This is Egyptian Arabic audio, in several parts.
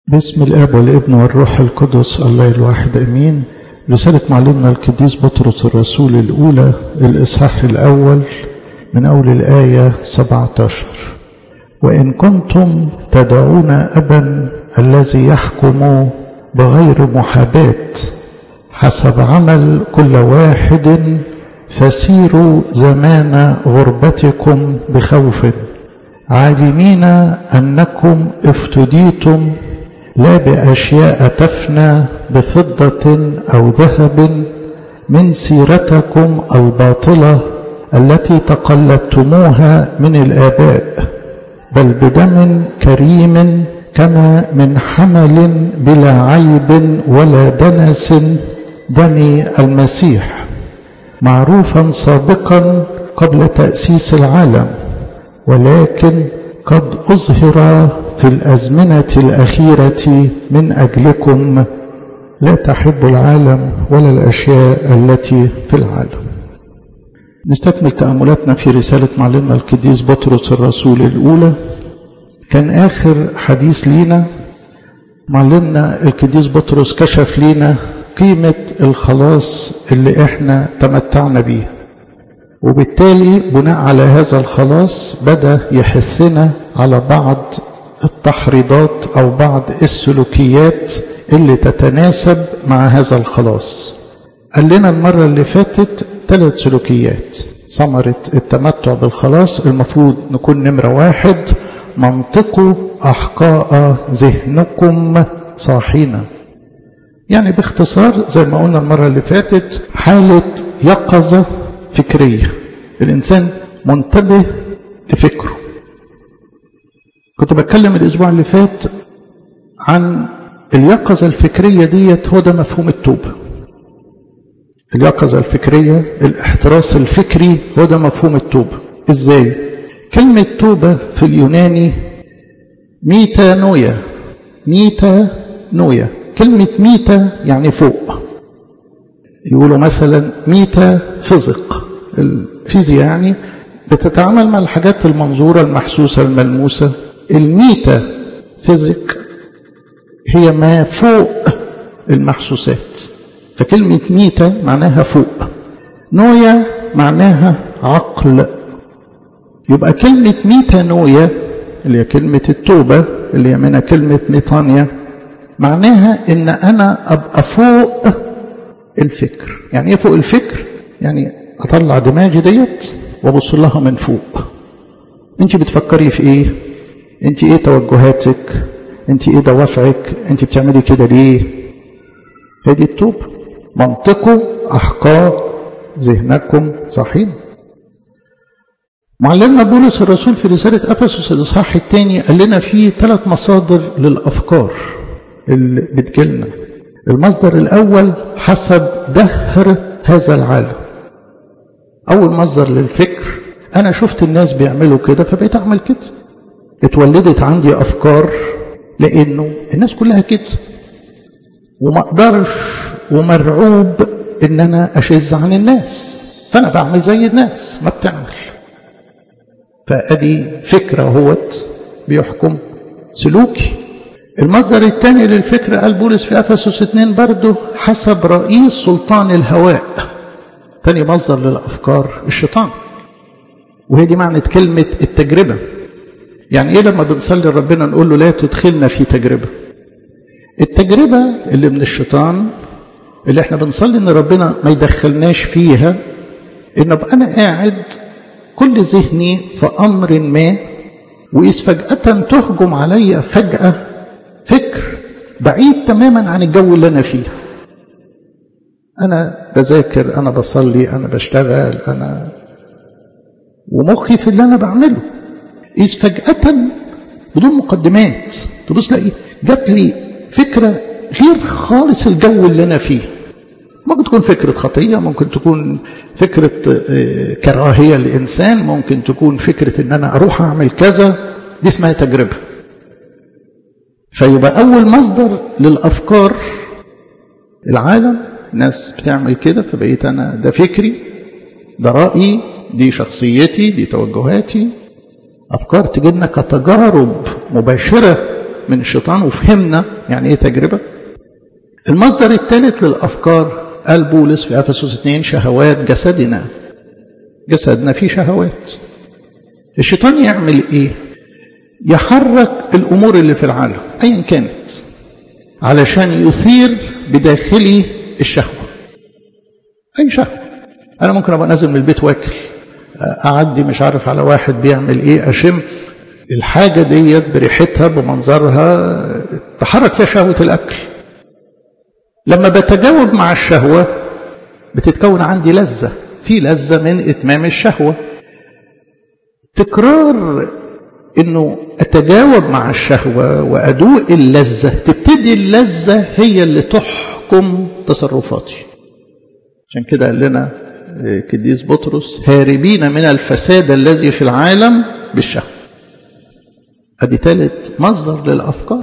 باسم الاب والابن والروح القدس الله الواحد امين رسالة معلمنا القديس بطرس الرسول الاولى الاصحاح الاول من اول الايه 17 وان كنتم تدعون ابا الذي يحكم بغير محاباه حسب عمل كل واحد فسيروا زمان غربتكم بخوف عالمين انكم افتديتم لا باشياء تفنى بفضه او ذهب من سيرتكم الباطله التي تقلدتموها من الاباء بل بدم كريم كما من حمل بلا عيب ولا دنس دم المسيح معروفا سابقا قبل تاسيس العالم ولكن قد اظهر في الازمنه الاخيره من اجلكم لا تحب العالم ولا الاشياء التي في العالم نستكمل تاملاتنا في رساله معلمنا القديس بطرس الرسول الاولى كان اخر حديث لينا معلمنا القديس بطرس كشف لينا قيمه الخلاص اللي احنا تمتعنا بيه وبالتالي بناء على هذا الخلاص بدا يحثنا على بعض التحريضات او بعض السلوكيات اللي تتناسب مع هذا الخلاص قال لنا المره اللي فاتت ثلاث سلوكيات ثمره التمتع بالخلاص المفروض نكون نمره واحد منطقوا احقاء ذهنكم صاحينا يعني باختصار زي ما قلنا المره اللي فاتت حاله يقظه فكريه الانسان منتبه لفكره كنت بتكلم الاسبوع اللي فات عن اليقظه الفكريه ديت هو ده مفهوم التوبه اليقظه الفكريه الاحتراس الفكري هو ده مفهوم التوبه ازاي كلمه توبه في اليوناني ميتا نويا ميتا نويا كلمه ميتا يعني فوق يقولوا مثلا ميتا فيزيق الفيزياء يعني بتتعامل مع الحاجات المنظورة المحسوسة الملموسة الميتا فيزيك هي ما فوق المحسوسات فكلمة ميتا معناها فوق نويا معناها عقل يبقى كلمة ميتا نويا اللي هي كلمة التوبة اللي هي منها كلمة ميطانيا معناها ان انا ابقى فوق الفكر يعني ايه فوق الفكر يعني اطلع دماغي ديت وابص لها من فوق انت بتفكري في ايه انت ايه توجهاتك انت ايه دوافعك انت بتعملي كده ليه هي دي التوب منطقوا احقاء ذهنكم صحيح معلمنا بولس الرسول في رسالة أفسس الإصحاح الثاني قال لنا في ثلاث مصادر للأفكار اللي بتجيلنا المصدر الأول حسب دهر هذا العالم أول مصدر للفكر أنا شفت الناس بيعملوا كده فبقيت أعمل كده اتولدت عندي أفكار لأنه الناس كلها كده وما أقدرش ومرعوب إن أنا أشز عن الناس فأنا بعمل زي الناس ما بتعمل فأدي فكرة هوت بيحكم سلوكي المصدر الثاني للفكر قال بولس في افسس 2 برضه حسب رئيس سلطان الهواء ثاني مصدر للافكار الشيطان وهي دي معنى كلمه التجربه يعني ايه لما بنصلي لربنا نقول له لا تدخلنا في تجربه التجربه اللي من الشيطان اللي احنا بنصلي ان ربنا ما يدخلناش فيها ان ابقى انا قاعد كل ذهني في امر ما واذ فجاه تهجم علي فجاه فكر بعيد تماما عن الجو اللي انا فيه انا بذاكر انا بصلي انا بشتغل انا ومخي في اللي انا بعمله اذ فجاه بدون مقدمات تبص تلاقي جات لي فكره غير خالص الجو اللي انا فيه ممكن تكون فكرة خطية ممكن تكون فكرة كراهية لإنسان ممكن تكون فكرة إن أنا أروح أعمل كذا دي اسمها تجربة فيبقى أول مصدر للأفكار العالم ناس بتعمل كده فبقيت أنا ده فكري ده رأيي دي شخصيتي دي توجهاتي أفكار تجينا كتجارب مباشرة من الشيطان وفهمنا يعني ايه تجربة المصدر الثالث للأفكار قال بولس في أفسس 2 شهوات جسدنا جسدنا فيه شهوات الشيطان يعمل ايه يحرك الأمور اللي في العالم أيا كانت علشان يثير بداخلي الشهوة أي شهوة أنا ممكن أبقى نازل من البيت واكل أعدي مش عارف على واحد بيعمل إيه أشم الحاجة ديت بريحتها بمنظرها تحرك فيها شهوة الأكل لما بتجاوب مع الشهوة بتتكون عندي لذة في لذة من إتمام الشهوة تكرار انه اتجاوب مع الشهوة وادوق اللذة تبتدي اللذة هي اللي تحكم تصرفاتي عشان كده قال لنا كديس بطرس هاربين من الفساد الذي في العالم بالشهوة ادي ثالث مصدر للافكار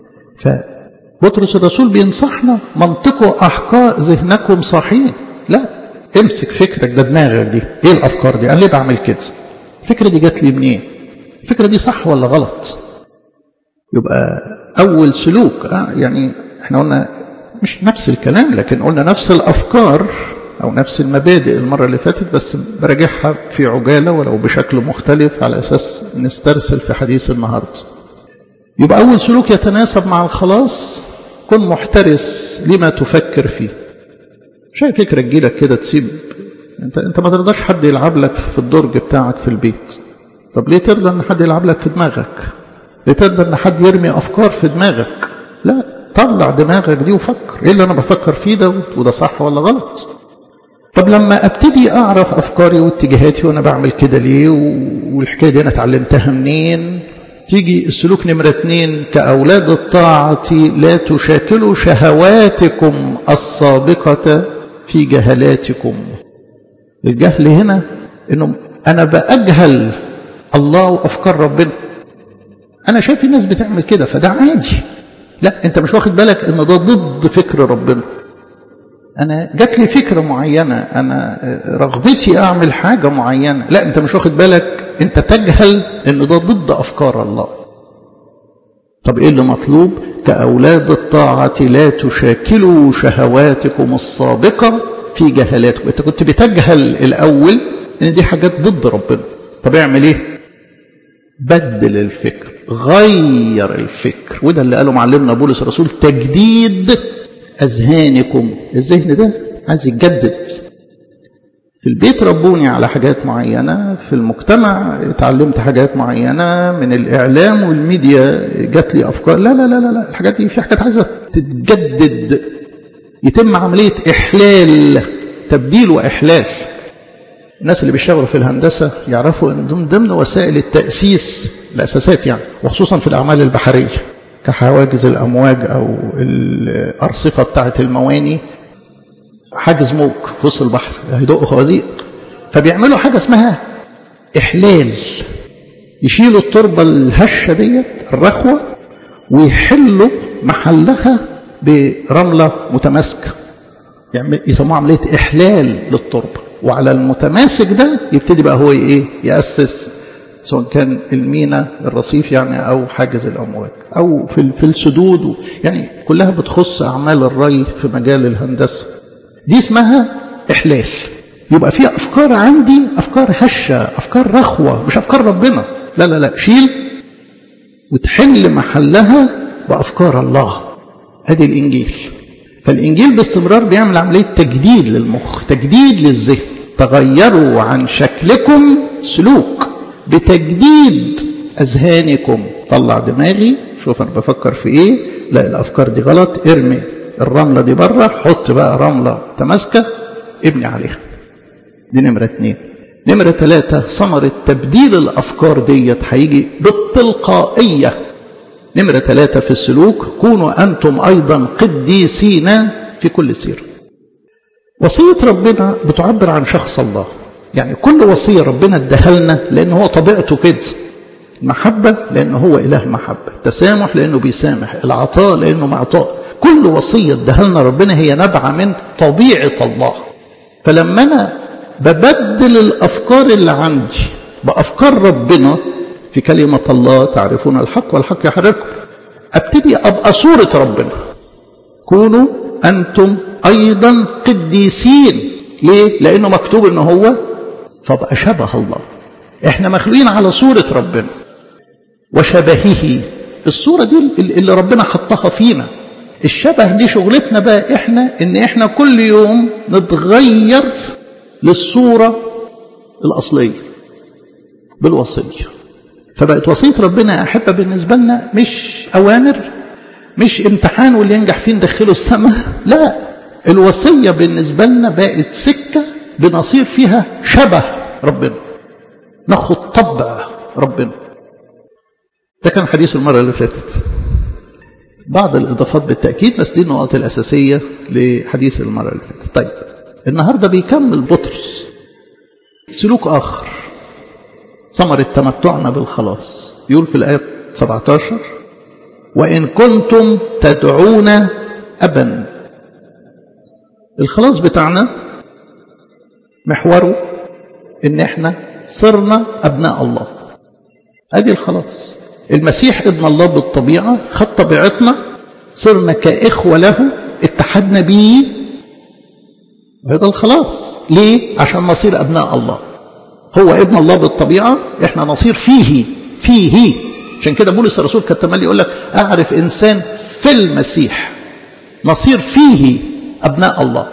فبطرس الرسول بينصحنا منطقوا احقاء ذهنكم صاحيين لا امسك فكرك ده دماغك دي ايه الافكار دي انا ليه بعمل كده الفكره دي جات لي منين الفكرة دي صح ولا غلط يبقى أول سلوك يعني احنا قلنا مش نفس الكلام لكن قلنا نفس الأفكار أو نفس المبادئ المرة اللي فاتت بس براجعها في عجالة ولو بشكل مختلف على أساس نسترسل في حديث النهاردة يبقى أول سلوك يتناسب مع الخلاص كن محترس لما تفكر فيه مش أي فكرة تجيلك كده تسيب انت انت ما ترضاش حد يلعب لك في الدرج بتاعك في البيت طب ليه ترضى ان حد يلعب لك في دماغك ليه ترضى ان حد يرمي افكار في دماغك لا طلع دماغك دي وفكر ايه اللي انا بفكر فيه ده وده صح ولا غلط طب لما ابتدي اعرف افكاري واتجاهاتي وانا بعمل كده ليه والحكايه دي انا اتعلمتها منين تيجي السلوك نمرة اتنين كأولاد الطاعة لا تشاكلوا شهواتكم السابقة في جهلاتكم الجهل هنا انه انا بأجهل الله وافكار ربنا انا شايف الناس بتعمل كده فده عادي لا انت مش واخد بالك ان ده ضد فكر ربنا انا جات لي فكره معينه انا رغبتي اعمل حاجه معينه لا انت مش واخد بالك انت تجهل ان ده ضد افكار الله طب ايه اللي مطلوب كاولاد الطاعه لا تشاكلوا شهواتكم السابقه في جهلاتكم انت كنت بتجهل الاول ان دي حاجات ضد ربنا طب اعمل ايه بدل الفكر غير الفكر وده اللي قاله معلمنا بولس الرسول تجديد اذهانكم الذهن ده عايز يتجدد في البيت ربوني على حاجات معينة في المجتمع اتعلمت حاجات معينة من الإعلام والميديا جات لي أفكار لا لا لا لا, لا. الحاجات دي في حاجات عايزة تتجدد يتم عملية إحلال تبديل وإحلال الناس اللي بيشتغلوا في الهندسة يعرفوا ان ضمن ضمن وسائل التأسيس الأساسات يعني وخصوصا في الأعمال البحرية كحواجز الأمواج أو الأرصفة بتاعة المواني حاجز موج في وسط البحر هيدقوا خوازيق فبيعملوا حاجة اسمها إحلال يشيلوا التربة الهشة ديت الرخوة ويحلوا محلها برملة متماسكة يعني يسموها عملية إحلال للتربة وعلى المتماسك ده يبتدي بقى هو ايه يأسس سواء كان المينا الرصيف يعني او حاجز الامواج او في في السدود يعني كلها بتخص اعمال الري في مجال الهندسه دي اسمها احلال يبقى في افكار عندي افكار هشه افكار رخوه مش افكار ربنا لا لا لا شيل وتحل محلها بافكار الله ادي الانجيل فالإنجيل باستمرار بيعمل عملية تجديد للمخ تجديد للذهن تغيروا عن شكلكم سلوك بتجديد أذهانكم طلع دماغي شوف أنا بفكر في إيه لا الأفكار دي غلط ارمي الرملة دي بره حط بقى رملة متماسكة ابني عليها دي نمرة اتنين نمرة ثلاثة ثمرة تبديل الأفكار ديت هيجي بالتلقائية نمرة ثلاثة في السلوك كونوا أنتم أيضا قديسين في كل سير وصية ربنا بتعبر عن شخص الله يعني كل وصية ربنا اداها لنا لأن هو طبيعته كده المحبة لأنه هو إله محبة التسامح لأنه بيسامح العطاء لأنه معطاء كل وصية اداها لنا ربنا هي نابعة من طبيعة الله فلما أنا ببدل الأفكار اللي عندي بأفكار ربنا في كلمة الله تعرفون الحق والحق يحرركم ابتدي ابقى صورة ربنا كونوا انتم ايضا قديسين ليه لانه مكتوب ان هو فبقى شبه الله احنا مخلوقين على صورة ربنا وشبهه الصورة دي اللي ربنا حطها فينا الشبه دي شغلتنا بقى احنا ان احنا كل يوم نتغير للصورة الاصلية بالوصية فبقت وصية ربنا يا أحبة بالنسبة لنا مش أوامر مش امتحان واللي ينجح فيه ندخله السماء لا الوصية بالنسبة لنا بقت سكة بنصير فيها شبه ربنا ناخد طبع ربنا ده كان حديث المرة اللي فاتت بعض الإضافات بالتأكيد بس دي النقاط الأساسية لحديث المرة اللي فاتت طيب النهاردة بيكمل بطرس سلوك آخر ثمرة تمتعنا بالخلاص يقول في الآية 17 وإن كنتم تدعون أبا الخلاص بتاعنا محوره إن إحنا صرنا أبناء الله أدي الخلاص المسيح ابن الله بالطبيعة خد طبيعتنا صرنا كإخوة له اتحدنا بيه وهذا الخلاص ليه؟ عشان نصير أبناء الله هو ابن الله بالطبيعة احنا نصير فيه فيه عشان كده بولس الرسول كان تملي يقول لك اعرف انسان في المسيح نصير فيه ابناء الله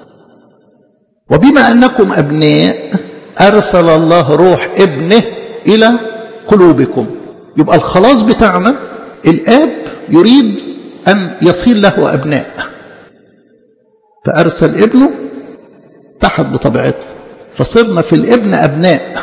وبما انكم ابناء ارسل الله روح ابنه الى قلوبكم يبقى الخلاص بتاعنا الاب يريد ان يصير له ابناء فارسل ابنه تحت بطبيعته فصرنا في الابن أبناء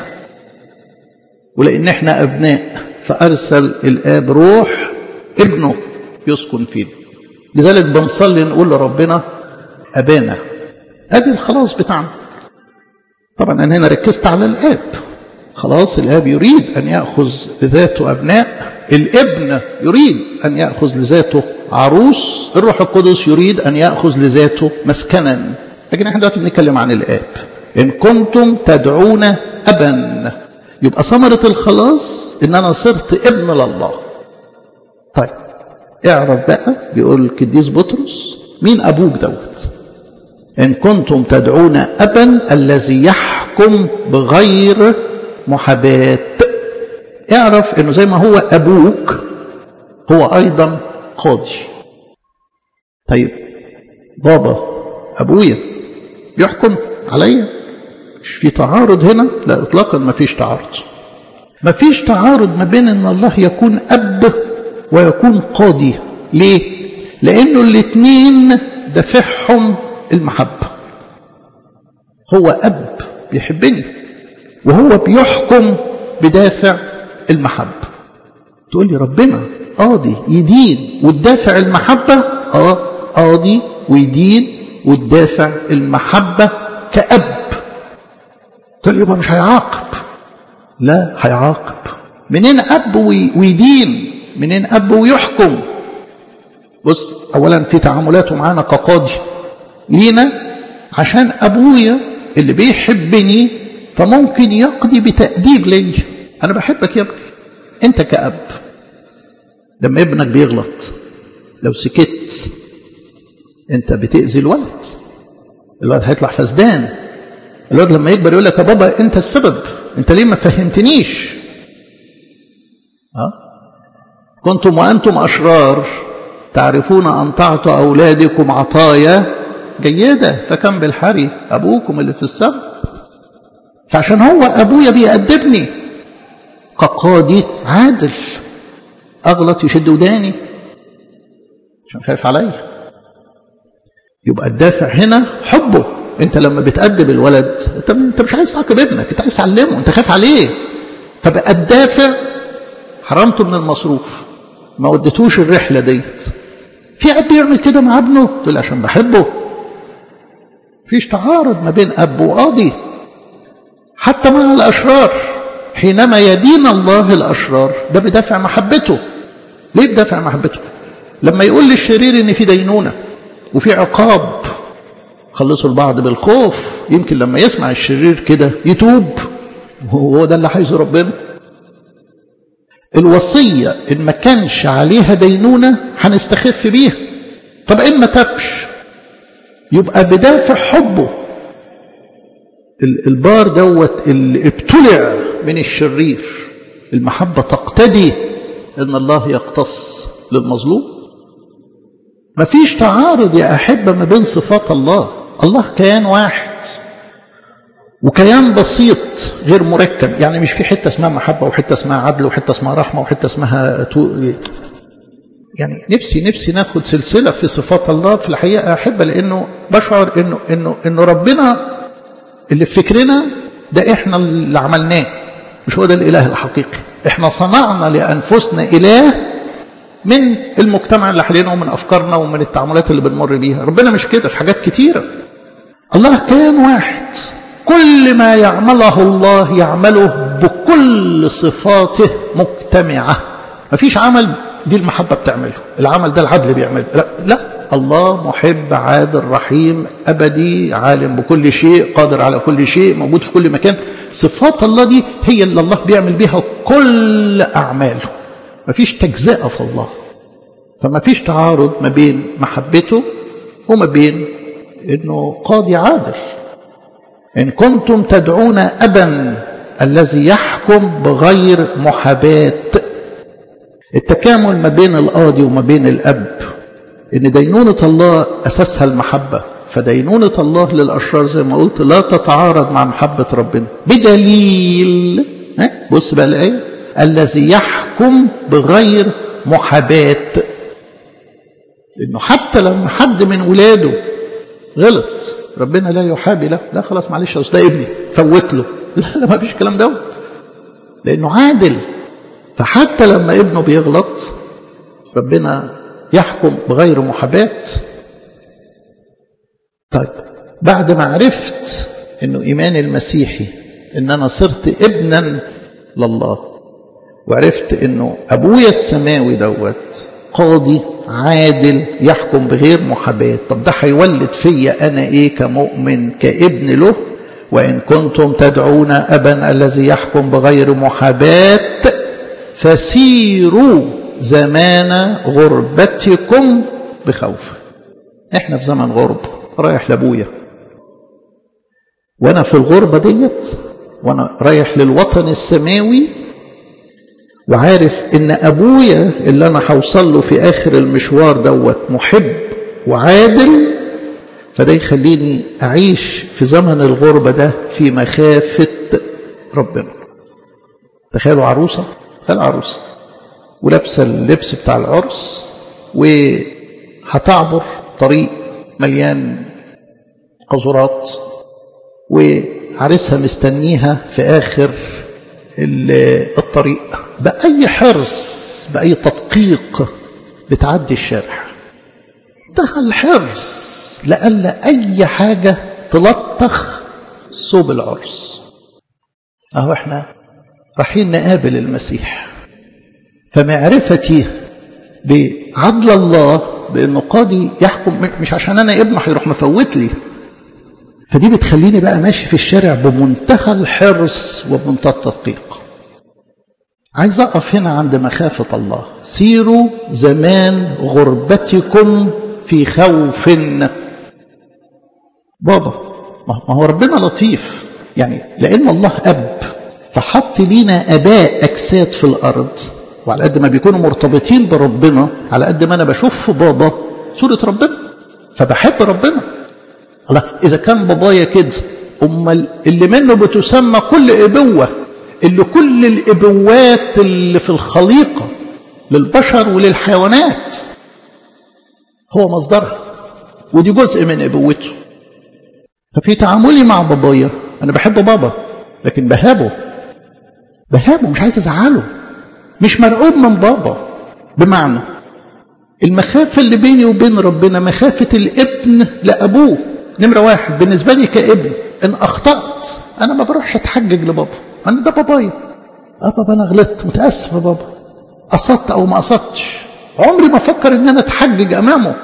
ولأن احنا أبناء فأرسل الآب روح ابنه يسكن فينا لذلك بنصلي نقول لربنا أبانا أدي الخلاص بتاعنا طبعا أنا هنا ركزت على الآب خلاص الآب يريد أن يأخذ لذاته أبناء الابن يريد أن يأخذ لذاته عروس الروح القدس يريد أن يأخذ لذاته مسكنا لكن احنا دلوقتي بنتكلم عن الآب إن كنتم تدعون أبا يبقى ثمرة الخلاص إن أنا صرت ابن لله طيب اعرف بقى بيقول القديس بطرس مين أبوك دوت إن كنتم تدعون أبا الذي يحكم بغير محاباة اعرف إنه زي ما هو أبوك هو أيضا قاضي طيب بابا أبويا بيحكم عليا مش في تعارض هنا لا اطلاقا ما فيش تعارض ما فيش تعارض ما بين ان الله يكون اب ويكون قاضي ليه لانه الاثنين دافعهم المحبه هو اب بيحبني وهو بيحكم بدافع المحبه تقول لي ربنا قاضي يدين وتدافع المحبه اه قاضي ويدين وتدافع المحبه كأب تقول يبقى مش هيعاقب لا هيعاقب منين أب ويدين منين أب ويحكم بص أولا في تعاملاته معانا كقاضي لينا عشان أبويا اللي بيحبني فممكن يقضي بتأديب لي أنا بحبك يا ابني أنت كأب لما ابنك بيغلط لو سكت أنت بتأذي الولد الولد هيطلع فسدان الولد لما يكبر يقول لك يا بابا انت السبب انت ليه ما فهمتنيش ها كنتم وانتم اشرار تعرفون ان تعطوا اولادكم عطايا جيده فكم بالحري ابوكم اللي في السماء فعشان هو ابويا بيأدبني كقاضي عادل اغلط يشد وداني عشان خايف عليا يبقى الدافع هنا حبه انت لما بتأدب الولد انت انت مش عايز تعاقب ابنك انت عايز تعلمه انت خايف عليه فبقى الدافع حرمته من المصروف ما وديتوش الرحله ديت في اب يعمل كده مع ابنه تقول عشان بحبه فيش تعارض ما بين اب وقاضي حتى مع الاشرار حينما يدين الله الاشرار ده بدافع محبته ليه بدافع محبته لما يقول للشرير ان في دينونه وفي عقاب خلصوا البعض بالخوف يمكن لما يسمع الشرير كده يتوب وهو ده اللي عايزه ربنا الوصية إن ما كانش عليها دينونة هنستخف بيها طب إن ما تبش يبقى بدافع حبه البار دوت اللي ابتلع من الشرير المحبة تقتدي ان الله يقتص للمظلوم مفيش تعارض يا أحبة ما بين صفات الله الله كيان واحد وكيان بسيط غير مركب يعني مش في حتة اسمها محبة وحتة اسمها عدل وحتة اسمها رحمة وحتة اسمها تو... يعني نفسي نفسي ناخد سلسلة في صفات الله في الحقيقة أحبة لأنه بشعر إنه إنه إنه ربنا اللي في فكرنا ده إحنا اللي عملناه مش هو ده الإله الحقيقي إحنا صنعنا لأنفسنا إله من المجتمع اللي حوالينا ومن أفكارنا ومن التعاملات اللي بنمر بيها ربنا مش كده في حاجات كتيرة الله كان واحد كل ما يعمله الله يعمله بكل صفاته مجتمعة مفيش عمل دي المحبة بتعمله العمل ده العدل بيعمله لا, لا الله محب عادل رحيم أبدي عالم بكل شيء قادر على كل شيء موجود في كل مكان صفات الله دي هي اللي الله بيعمل بيها كل أعماله مفيش تجزئة في الله فما فيش تعارض ما بين محبته وما بين انه قاضي عادل ان كنتم تدعون ابا الذي يحكم بغير محاباه التكامل ما بين القاضي وما بين الاب ان دينونه الله اساسها المحبه فدينونه الله للاشرار زي ما قلت لا تتعارض مع محبه ربنا بدليل بص بقى الايه الذي يحكم بغير محاباه لانه حتى لما حد من ولاده غلط ربنا لا يحابي له لا خلاص معلش ده ابني فوت له لا لا ما فيش الكلام دوت لانه عادل فحتى لما ابنه بيغلط ربنا يحكم بغير محاباه طيب بعد ما عرفت انه ايماني المسيحي ان انا صرت ابنا لله وعرفت انه ابويا السماوي دوت قاضي عادل يحكم بغير محاباه طب ده هيولد فيا انا ايه كمؤمن كابن له وان كنتم تدعون ابا الذي يحكم بغير محاباه فسيروا زمان غربتكم بخوف احنا في زمن غربه رايح لابويا وانا في الغربه ديت وانا رايح للوطن السماوي وعارف ان ابويا اللي انا هوصل له في اخر المشوار دوت محب وعادل فده يخليني اعيش في زمن الغربه ده في مخافه ربنا تخيلوا عروسه تخيل عروسه ولابسه اللبس بتاع العرس وهتعبر طريق مليان قذورات وعريسها مستنيها في اخر الطريق بأي حرص بأي تدقيق بتعدي الشارع ده الحرص لألا أي حاجة تلطخ صوب العرس أهو احنا رايحين نقابل المسيح فمعرفتي بعدل الله بأنه قاضي يحكم مش عشان أنا ابنه هيروح مفوت لي فدي بتخليني بقى ماشي في الشارع بمنتهى الحرص وبمنتهى التدقيق عايز أقف هنا عند مخافة الله سيروا زمان غربتكم في خوف بابا ما هو ربنا لطيف يعني لأن الله أب فحط لينا أباء أجساد في الأرض وعلى قد ما بيكونوا مرتبطين بربنا على قد ما أنا بشوف في بابا صورة ربنا فبحب ربنا الله إذا كان بابايا كده أمال اللي منه بتسمى كل إبوة اللي كل الإبوات اللي في الخليقة للبشر وللحيوانات هو مصدرها ودي جزء من إبوته ففي تعاملي مع بابايا أنا بحب بابا لكن بهابه بهابه مش عايز أزعله مش مرعوب من بابا بمعنى المخافة اللي بيني وبين ربنا مخافة الابن لأبوه نمرة واحد بالنسبة لي كابن إن أخطأت أنا ما بروحش أتحجج لبابا أنا ده بابايا أه بابا أنا غلطت متأسف يا بابا قصدت أو ما قصدتش عمري ما أفكر إن أنا أتحجج أمامه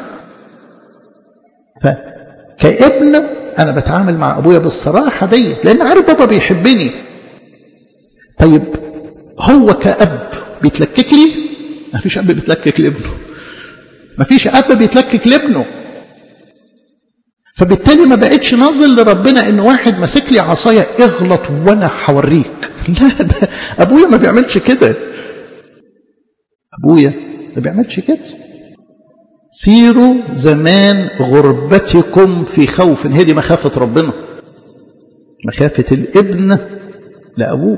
فكابن أنا بتعامل مع أبويا بالصراحة ديت لأن عارف بابا بيحبني طيب هو كأب بيتلكك لي ما فيش اب بيتلكك لابنه ما فيش اب بيتلكك لابنه فبالتالي ما بقتش ناظر لربنا ان واحد ماسك لي عصايه اغلط وانا هوريك لا ده ابويا ما بيعملش كده ابويا ما بيعملش كده سيروا زمان غربتكم في خوف هي دي مخافه ربنا مخافه الابن لابوه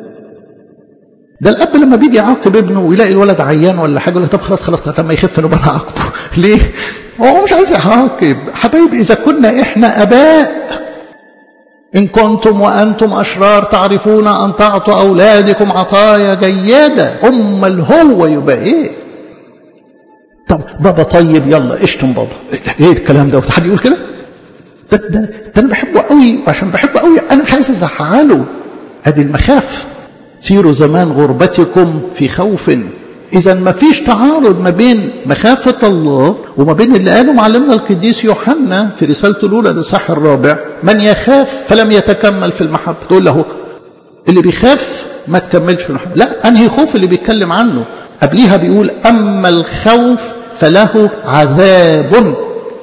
ده الاب لما بيجي يعاقب ابنه ويلاقي الولد عيان ولا حاجه يقول له طب خلاص خلاص لما يخف نبقى نعاقبه ليه؟ هو مش عايز يعاقب حبايبي اذا كنا احنا اباء ان كنتم وانتم اشرار تعرفون ان تعطوا اولادكم عطايا جيده امال هو يبقى ايه؟ طب بابا طيب يلا اشتم بابا ايه الكلام ده حد يقول كده؟ ده, ده, ده انا بحبه قوي وعشان بحبه قوي انا مش عايز ازعله ادي المخافه سيروا زمان غربتكم في خوف إذا ما فيش تعارض ما بين مخافة الله وما بين اللي قاله معلمنا القديس يوحنا في رسالته الأولى الإصحاح الرابع من يخاف فلم يتكمل في المحبة تقول له اللي بيخاف ما تكملش في المحبة لا أنهي خوف اللي بيتكلم عنه قبليها بيقول أما الخوف فله عذاب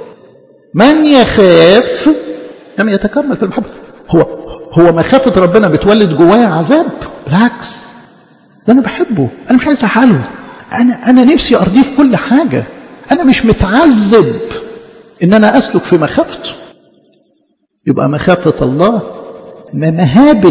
من يخاف لم يتكمل في المحبة هو هو مخافة ربنا بتولد جوايا عذاب بالعكس ده أنا بحبه أنا مش عايز أحاله أنا أنا نفسي أرضيه في كل حاجة أنا مش متعذب إن أنا أسلك في مخافته يبقى مخافة الله مهابة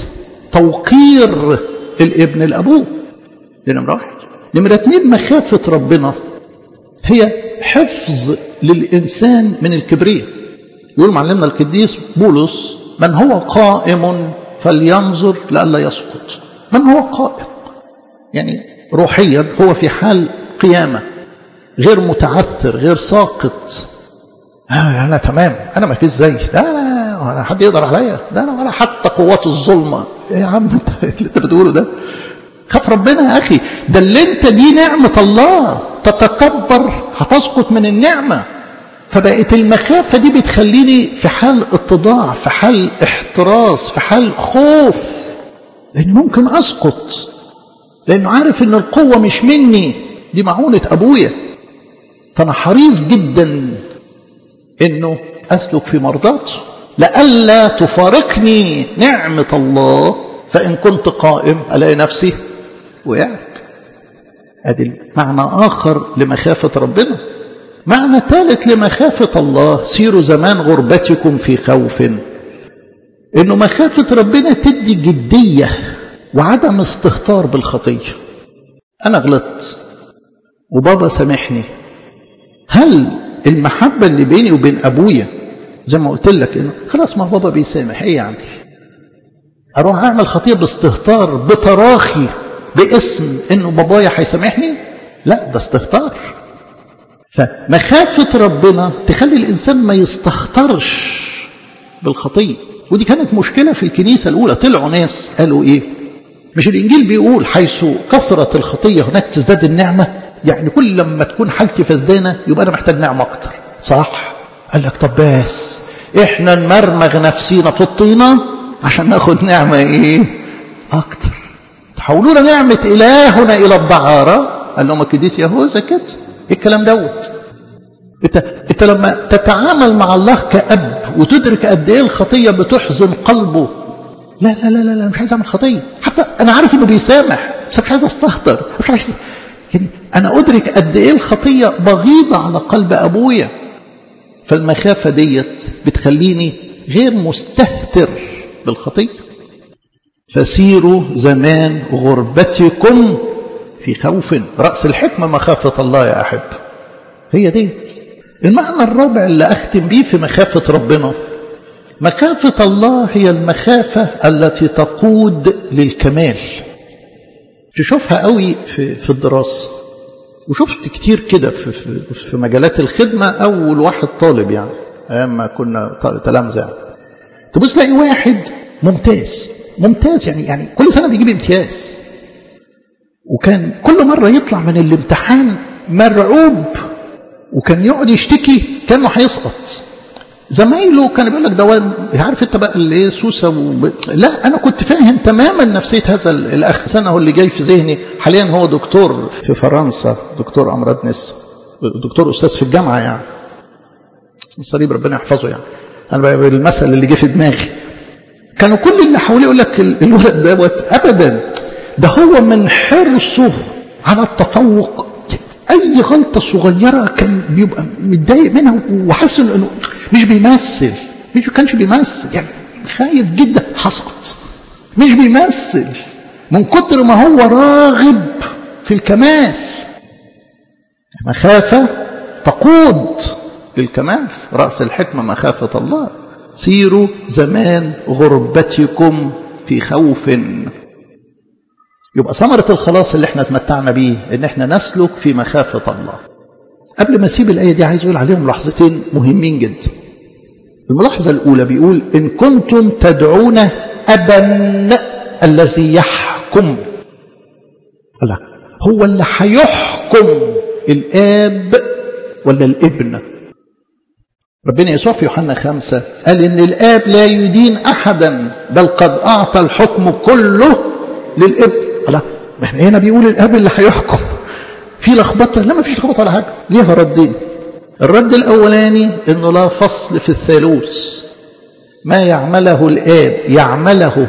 توقير الابن لأبوه دي نمرة واحد نمرة اتنين مخافة ربنا هي حفظ للإنسان من الكبرياء يقول معلمنا القديس بولس من هو قائم فلينظر لئلا يسقط من هو قائم يعني روحيا هو في حال قيامة غير متعثر غير ساقط آه أنا تمام أنا ما فيش زي لا لا أنا حد يقدر عليا ده أنا ولا حتى قوات الظلمة إيه يا عم أنت اللي أنت بتقوله ده خاف ربنا يا أخي ده اللي أنت دي نعمة الله تتكبر هتسقط من النعمة فبقت المخافة دي بتخليني في حال اتضاع في حال احتراس في حال خوف لأن ممكن أسقط لأنه عارف أن القوة مش مني دي معونة أبويا فأنا حريص جدا أنه أسلك في مرضاته لئلا تفارقني نعمة الله فإن كنت قائم ألاقي نفسي وقعت هذه معنى آخر لمخافة ربنا معنى ثالث لمخافة الله سيروا زمان غربتكم في خوف انه مخافة ربنا تدي جدية وعدم استهتار بالخطية انا غلطت وبابا سامحني هل المحبة اللي بيني وبين ابويا زي ما قلت لك انه خلاص ما بابا بيسامح ايه يعني اروح اعمل خطية باستهتار بتراخي باسم انه بابايا هيسامحني لا ده استهتار فمخافة ربنا تخلي الإنسان ما يستهترش بالخطية ودي كانت مشكلة في الكنيسة الأولى طلعوا ناس قالوا إيه مش الإنجيل بيقول حيث كثرت الخطية هناك تزداد النعمة يعني كل لما تكون حالتي فسدانة يبقى أنا محتاج نعمة أكتر صح قال لك طب بس إحنا نمرمغ نفسينا في الطينة عشان ناخد نعمة إيه أكتر تحولونا نعمة إلهنا إلى الدعارة قال لهم القديس يهوذا كده ايه الكلام دوت انت انت لما تتعامل مع الله كأب وتدرك قد ايه الخطيه بتحزن قلبه لا لا لا لا, لا مش عايز اعمل خطيه حتى انا عارف انه بيسامح بس مش عايز استهتر مش عايز يعني انا ادرك قد ايه الخطيه بغيضه على قلب ابويا فالمخافه ديت بتخليني غير مستهتر بالخطيه فسيروا زمان غربتكم في خوف رأس الحكمة مخافة الله يا أحب هي ديت المعنى الرابع اللي أختم بيه في مخافة ربنا مخافة الله هي المخافة التي تقود للكمال تشوفها قوي في, في الدراسة وشفت كتير كده في, في, في مجالات الخدمة أول واحد طالب يعني أيام ما كنا تلامذة يعني تبص تلاقي واحد ممتاز ممتاز يعني يعني كل سنة بيجيب امتياز وكان كل مرة يطلع من الامتحان مرعوب وكان يقعد يشتكي كانه هيسقط زمايله كان بيقول لك ده عارف انت بقى اللي ايه سوسه و... لا انا كنت فاهم تماما نفسيه هذا الاخ سنه هو اللي جاي في ذهني حاليا هو دكتور في فرنسا دكتور امراض نسا دكتور استاذ في الجامعه يعني الصليب ربنا يحفظه يعني انا بقى المثل اللي جه في دماغي كانوا كل اللي حواليه يقول لك الولد دوت ابدا ده هو من حرصه على التفوق اي غلطه صغيره كان بيبقى متضايق منها وحاسس انه مش بيمثل مش كانش بيمثل يعني خايف جدا حصلت مش بيمثل من كتر ما هو راغب في الكمال مخافه تقود للكمال راس الحكمه مخافه الله سيروا زمان غربتكم في خوف يبقى ثمرة الخلاص اللي احنا اتمتعنا بيه ان احنا نسلك في مخافة الله قبل ما اسيب الآية دي عايز اقول عليهم ملاحظتين مهمين جدا الملاحظة الأولى بيقول إن كنتم تدعون أبا الذي يحكم لا هو اللي هيحكم الآب ولا الابن ربنا يسوع في يوحنا خمسة قال إن الآب لا يدين أحدا بل قد أعطى الحكم كله للابن لا احنا هنا بيقول الاب اللي هيحكم في لخبطه لا ما فيش لخبطه ولا حاجه ليها ردين الرد الاولاني انه لا فصل في الثالوث ما يعمله الاب يعمله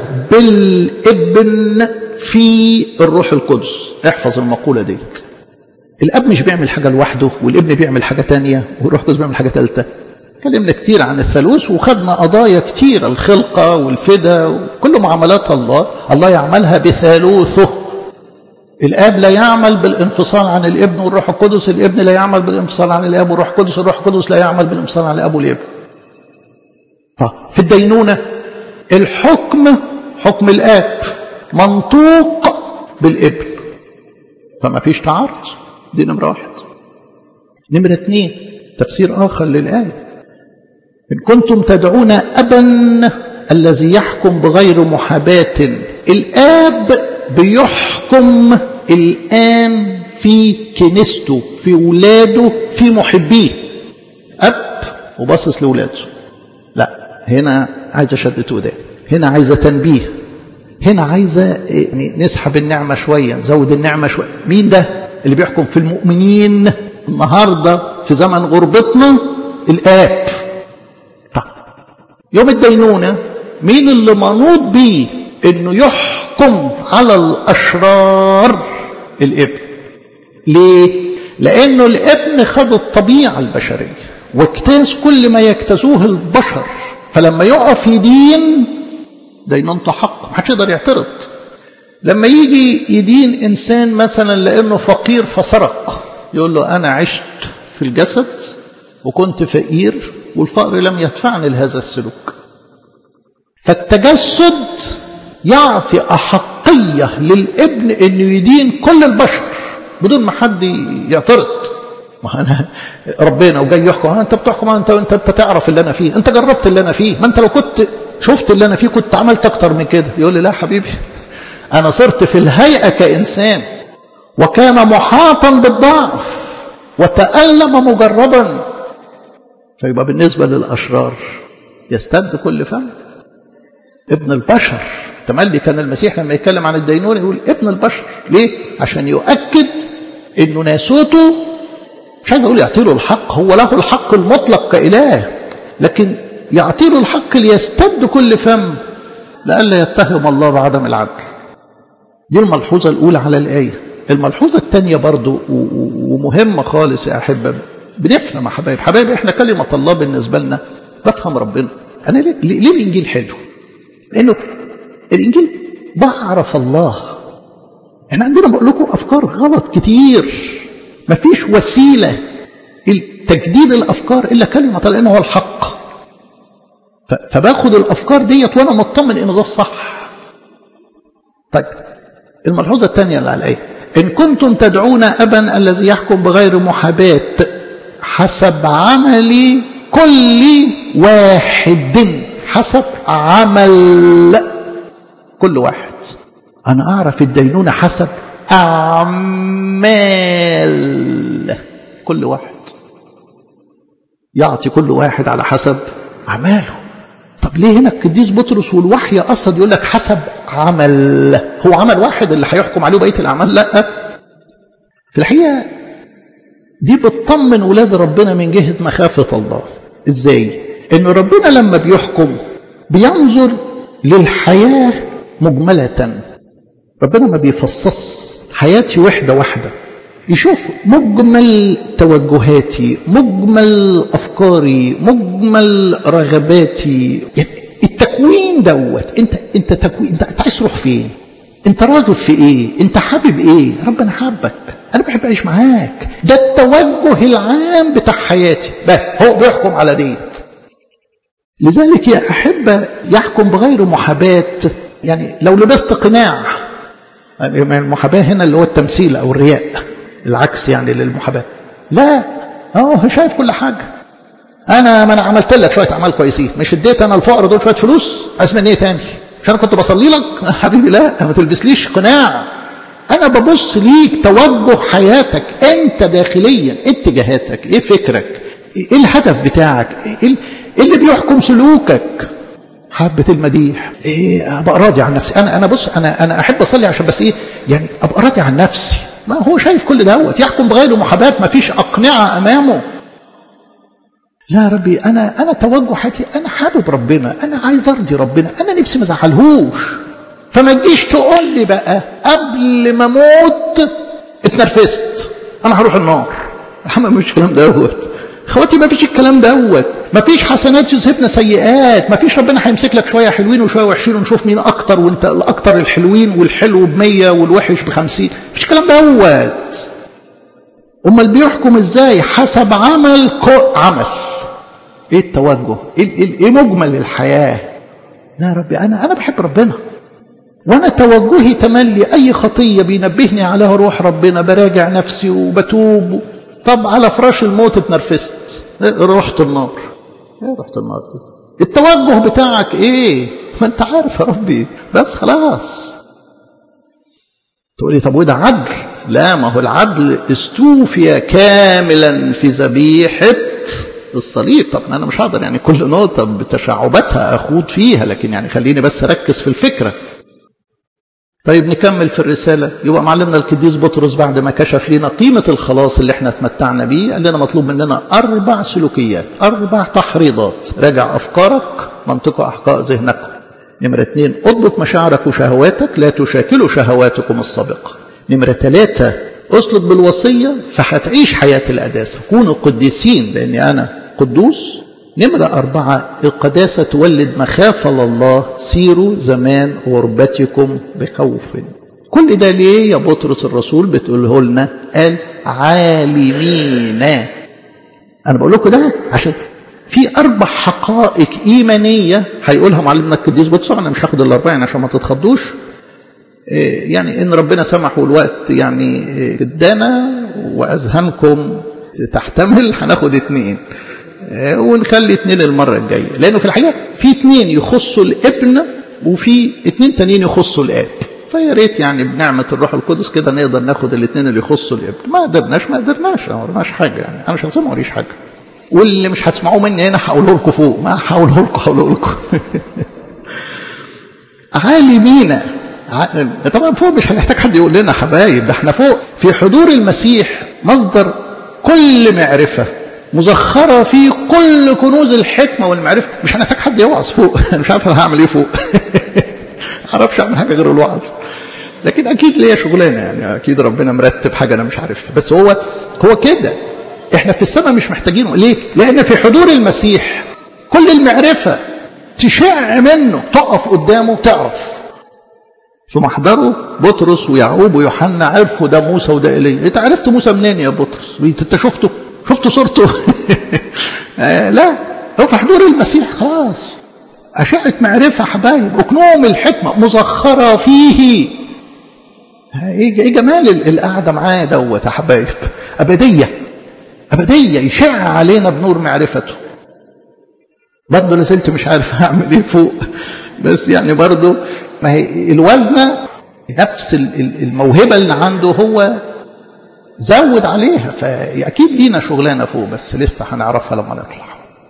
بالابن في الروح القدس احفظ المقوله دي الاب مش بيعمل حاجه لوحده والابن بيعمل حاجه تانية والروح القدس بيعمل حاجه ثالثه اتكلمنا كتير عن الثالوث وخدنا قضايا كتير الخلقة والفدا وكل معاملات الله الله يعملها بثالوثه الآب لا يعمل بالانفصال عن الابن والروح القدس الابن لا يعمل بالانفصال عن الآب والروح القدس الروح القدس لا يعمل بالانفصال عن الآب والابن في الدينونة الحكم حكم الآب منطوق بالابن فما فيش تعارض دي نمرة واحد نمرة اثنين تفسير آخر للآية إن كنتم تدعون أبا الذي يحكم بغير محاباة الآب بيحكم الآن في كنيسته في ولاده في محبيه أب وباصص لولاده لا هنا عايزة شدة ودان هنا عايزة تنبيه هنا عايزة يعني نسحب النعمة شوية نزود النعمة شوية مين ده اللي بيحكم في المؤمنين النهاردة في زمن غربتنا الآب طب يوم الدينونة مين اللي منوط بيه انه يحكم على الاشرار الابن ليه لانه الابن خد الطبيعة البشرية واجتاز كل ما يجتازوه البشر فلما يقف يدين دينونته حق محدش يقدر يعترض لما يجي يدين انسان مثلا لانه فقير فسرق يقول له انا عشت في الجسد وكنت فقير والفقر لم يدفعني لهذا السلوك فالتجسد يعطي أحقية للابن أنه يدين كل البشر بدون ما حد يعترض ما أنا ربنا وجاي يحكم أنت بتحكم أنت أنت أنت تعرف اللي أنا فيه أنت جربت اللي أنا فيه ما أنت لو كنت شفت اللي أنا فيه كنت عملت أكتر من كده يقول لي لا حبيبي أنا صرت في الهيئة كإنسان وكان محاطا بالضعف وتألم مجربا فيبقى بالنسبة للأشرار يستد كل فم ابن البشر تملي كان المسيح لما يتكلم عن الدينون يقول ابن البشر ليه؟ عشان يؤكد انه ناسوته مش عايز اقول يعطي له الحق هو له الحق المطلق كإله لكن يعطي له الحق ليستد كل فم لئلا يتهم الله بعدم العدل دي الملحوظة الأولى على الآية الملحوظة الثانية برضو ومهمة خالص يا أحبة بنفهم يا حبايب حبايب احنا كلمة الله بالنسبة لنا بفهم ربنا أنا ليه, ليه الإنجيل حلو لأنه الإنجيل بعرف الله احنا عندنا بقول لكم أفكار غلط كتير مفيش وسيلة تجديد الأفكار إلا كلمة الله لأنه هو الحق فباخد الأفكار ديت وأنا مطمن إن ده الصح طيب الملحوظة الثانية اللي على الآية إن كنتم تدعون أبا الذي يحكم بغير محاباة حسب عمل كل واحد حسب عمل كل واحد أنا أعرف الدينونة حسب أعمال كل واحد يعطي كل واحد على حسب اعماله طب ليه هنا القديس بطرس والوحي قصد يقول لك حسب عمل هو عمل واحد اللي هيحكم عليه بقيه الاعمال لا في الحقيقه دي بتطمن ولاد ربنا من جهه مخافه الله ازاي ان ربنا لما بيحكم بينظر للحياه مجمله ربنا ما بيفصص حياتي وحده واحده يشوف مجمل توجهاتي مجمل افكاري مجمل رغباتي يعني التكوين دوت انت انت تكوين انت, انت عايز تروح فين انت راغب في ايه انت حابب ايه ربنا حابك انا بحب اعيش معاك ده التوجه العام بتاع حياتي بس هو بيحكم على ديت لذلك يا احبه يحكم بغير محاباه يعني لو لبست قناع المحاباه هنا اللي هو التمثيل او الرياء العكس يعني للمحاباه لا هو شايف كل حاجه انا ما انا عملت لك شويه اعمال كويسين مش اديت انا الفقر دول شويه فلوس عايز مني ايه تاني مش انا كنت بصلي لك حبيبي لا ما تلبسليش قناع انا ببص ليك توجه حياتك انت داخليا ايه اتجاهاتك ايه فكرك ايه الهدف بتاعك ايه اللي بيحكم سلوكك حبة المديح ايه ابقى راضي عن نفسي انا انا بص انا انا احب اصلي عشان بس ايه يعني ابقى راضي عن نفسي ما هو شايف كل دوت يحكم بغير محاباة ما فيش اقنعة امامه لا ربي انا انا توجه حياتي انا حابب ربنا انا عايز ارضي ربنا انا نفسي ما ازعلهوش فما تجيش تقول لي بقى قبل ما اموت اتنرفزت انا هروح النار يا عم مش الكلام دوت اخواتي ما فيش الكلام دوت ما فيش حسنات يذهبنا سيئات ما فيش ربنا هيمسك لك شويه حلوين وشويه وحشين ونشوف مين اكتر وانت الاكتر الحلوين والحلو ب100 والوحش ب50 مفيش الكلام دوت امال بيحكم ازاي حسب عمل عمل ايه التوجه ايه, إيه, إيه مجمل الحياه لا يا ربي انا انا بحب ربنا وانا توجهي تملي اي خطيه بينبهني عليها روح ربنا براجع نفسي وبتوب طب على فراش الموت اتنرفزت رحت النار ايه رحت النار التوجه بتاعك ايه ما انت عارف يا ربي بس خلاص تقولي طب وده عدل لا ما هو العدل استوفي كاملا في ذبيحه الصليب طبعا انا مش هقدر يعني كل نقطه بتشعباتها اخوض فيها لكن يعني خليني بس اركز في الفكره طيب نكمل في الرسالة يبقى معلمنا القديس بطرس بعد ما كشف لنا قيمة الخلاص اللي احنا اتمتعنا بيه قال لنا مطلوب مننا أربع سلوكيات أربع تحريضات راجع أفكارك منطقة أحقاء ذهنكم نمرة اثنين اضبط مشاعرك وشهواتك لا تشاكلوا شهواتكم السابقة نمرة ثلاثة اسلك بالوصية فهتعيش حياة القداسة كونوا قديسين لأني أنا قدوس نمرة أربعة القداسة تولد مخافة لله سيروا زمان غربتكم بخوف كل ده ليه يا بطرس الرسول بتقوله لنا قال عالمين أنا بقول لكم ده عشان في أربع حقائق إيمانية هيقولها معلمنا القديس بطرس أنا مش هاخد الأربعة يعني عشان ما تتخضوش يعني إن ربنا سمح والوقت يعني ادانا وأذهانكم تحتمل هناخد اتنين ونخلي اتنين المرة الجاية لأنه في الحقيقة في اتنين يخصوا الابن وفي اتنين تانيين يخصوا الآب فيا ريت يعني بنعمة الروح القدس كده نقدر ناخد الاثنين اللي يخصوا الابن ما قدرناش ما قدرناش ما قدرناش حاجة يعني أنا شخصيا ما وريش حاجة واللي مش هتسمعوه مني هنا هقوله لكم فوق ما هقوله لكم هقوله لكم عالمين طبعا فوق مش هنحتاج حد يقول لنا حبايب ده احنا فوق في حضور المسيح مصدر كل معرفه مزخرة في كل كنوز الحكمة والمعرفة مش هنحتاج حد يوعظ فوق مش عارف انا هعمل ايه فوق اعرفش اعمل حاجة غير الوعظ لكن اكيد ليا شغلانة يعني اكيد ربنا مرتب حاجة انا مش عارفها بس هو هو كده احنا في السماء مش محتاجينه ليه لان في حضور المسيح كل المعرفة تشع منه تقف قدامه تعرف في محضره بطرس ويعقوب ويوحنا عرفوا ده موسى وده ايليا انت عرفت موسى منين يا بطرس انت شفته شفت صورته آه لا هو في حضور المسيح خلاص أشعة معرفة حبايب أكنوم الحكمة مزخرة فيه إيه جمال القعدة معاه دوت يا حبايب أبدية أبدية يشع علينا بنور معرفته برضه لازلت مش عارف هعمل ايه فوق بس يعني برضه ما هي الوزنة نفس الموهبة اللي عنده هو زود عليها فأكيد لينا شغلانة فوق بس لسه هنعرفها لما نطلع